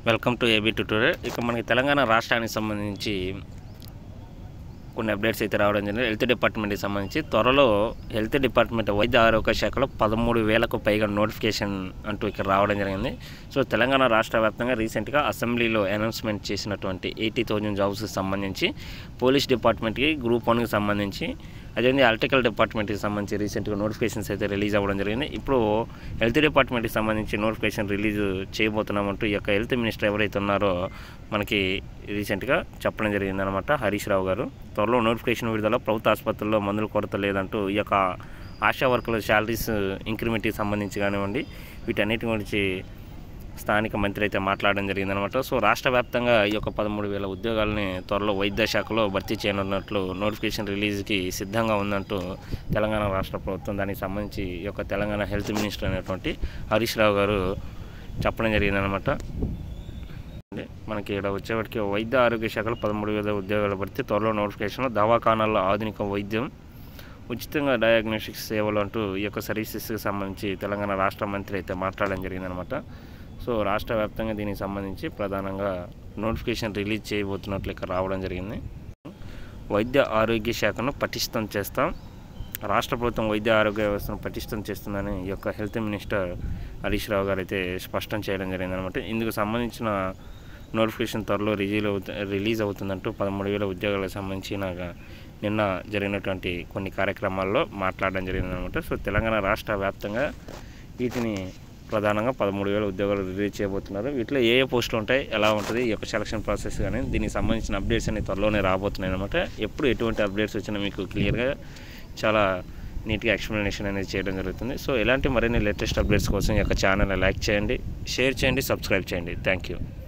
welcome to AB tutorial ఇక మనకి తెలంగాణ రాష్ట్రానికి సంబంధించి కొన్ని అప్డేట్స్ అయితే రావడం జరిగింది హెల్త్ డిపార్ట్మెంట్కి సంబంధించి త్వరలో హెల్త్ డిపార్ట్మెంట్ వైద్య ఆరోగ్య శాఖలో పదమూడు వేలకు పైగా నోటిఫికేషన్ అంటూ ఇక్కడ రావడం జరిగింది సో తెలంగాణ రాష్ట్ర వ్యాప్తంగా రీసెంట్గా అసెంబ్లీలో అనౌన్స్మెంట్ చేసినటువంటి ఎయిటీ థౌజండ్ జాబ్స్కి సంబంధించి పోలీస్ డిపార్ట్మెంట్కి గ్రూప్ వన్కి సంబంధించి అదేవిధంగా ఎలక్ట్రికల్ డిపార్ట్మెంట్కి సంబంధించి రీసెంట్గా నోటిఫికేషన్స్ అయితే రిలీజ్ అవ్వడం జరిగింది ఇప్పుడు హెల్త్ డిపార్ట్మెంట్కి సంబంధించి నోటిఫికేషన్ రిలీజ్ చేయబోతున్నామంటూ ఈ యొక్క హెల్త్ మినిస్టర్ ఎవరైతే ఉన్నారో మనకి రీసెంట్గా చెప్పడం జరిగింది అనమాట హరీష్ రావు గారు త్వరలో నోటిఫికేషన్ విడుదల ప్రభుత్వ ఆసుపత్రుల్లో మందుల కొరత లేదంటూ ఈ యొక్క ఆశా వర్కర్ల శాలరీస్ ఇంక్రిమెంట్కి సంబంధించి కానివ్వండి వీటన్నిటి గురించి స్థానిక మంత్రి అయితే మాట్లాడడం జరిగిందనమాట సో రాష్ట్ర వ్యాప్తంగా ఈ యొక్క పదమూడు వేల ఉద్యోగాలని త్వరలో వైద్య శాఖలో భర్తీ చేయనున్నట్లు నోటిఫికేషన్ రిలీజ్కి సిద్ధంగా ఉందంటూ తెలంగాణ రాష్ట్ర ప్రభుత్వం దానికి సంబంధించి ఈ యొక్క తెలంగాణ హెల్త్ మినిస్టర్ అనేటువంటి హరీష్ రావు గారు చెప్పడం జరిగిందనమాట అంటే మనకి ఇక్కడ వచ్చేవాటికి వైద్య ఆరోగ్య శాఖలో పదమూడు వేల ఉద్యోగాల భర్తీ త్వరలో నోటిఫికేషన్ దవాఖానాల్లో ఆధునిక వైద్యం ఉచితంగా డయాగ్నోస్టిక్స్ సేవలు అంటూ ఈ యొక్క సర్వీసెస్కి సంబంధించి తెలంగాణ రాష్ట్ర మంత్రి అయితే మాట్లాడడం జరిగిందనమాట సో రాష్ట్ర వ్యాప్తంగా దీనికి సంబంధించి ప్రధానంగా నోటిఫికేషన్ రిలీజ్ చేయబోతున్నట్లు ఇక్కడ రావడం జరిగింది వైద్య ఆరోగ్య శాఖను పటిష్టం చేస్తాం రాష్ట్ర ప్రభుత్వం వైద్య ఆరోగ్య వ్యవస్థను పటిష్టం చేస్తుందని ఈ యొక్క హెల్త్ మినిస్టర్ హరీష్ రావు గారు అయితే స్పష్టం చేయడం జరిగిందనమాట ఇందుకు సంబంధించిన నోటిఫికేషన్ త్వరలో రిలీజ్ అవుతు రిలీజ్ అవుతుందంటూ పదమూడు వేల ఉద్యోగాలకు సంబంధించిన నిన్న జరిగినటువంటి కొన్ని కార్యక్రమాల్లో మాట్లాడడం జరిగిందనమాట సో తెలంగాణ రాష్ట్ర వ్యాప్తంగా వీటిని ప్రధానంగా పదమూడు వేల ఉద్యోగాలు రిలీజ్ చేయబోతున్నారు వీటిలో ఏ ఏ పోస్టులు ఉంటాయి ఎలా ఉంటుంది ఈ యొక్క సెలక్షన్ ప్రాసెస్ కానీ దీనికి సంబంధించిన అప్డేట్స్ అన్ని త్వరలోనే రాబోతున్నాయి అనమాట ఎప్పుడు ఎటువంటి అప్డేట్స్ వచ్చినా మీకు క్లియర్గా చాలా నీట్గా ఎక్స్ప్లెనేషన్ అనేది చేయడం జరుగుతుంది సో ఇలాంటి మరిన్ని లేటెస్ట్ అప్డేట్స్ కోసం ఈ యొక్క ఛానల్ని లైక్ చేయండి షేర్ చేయండి సబ్స్క్రైబ్ చేయండి థ్యాంక్ యూ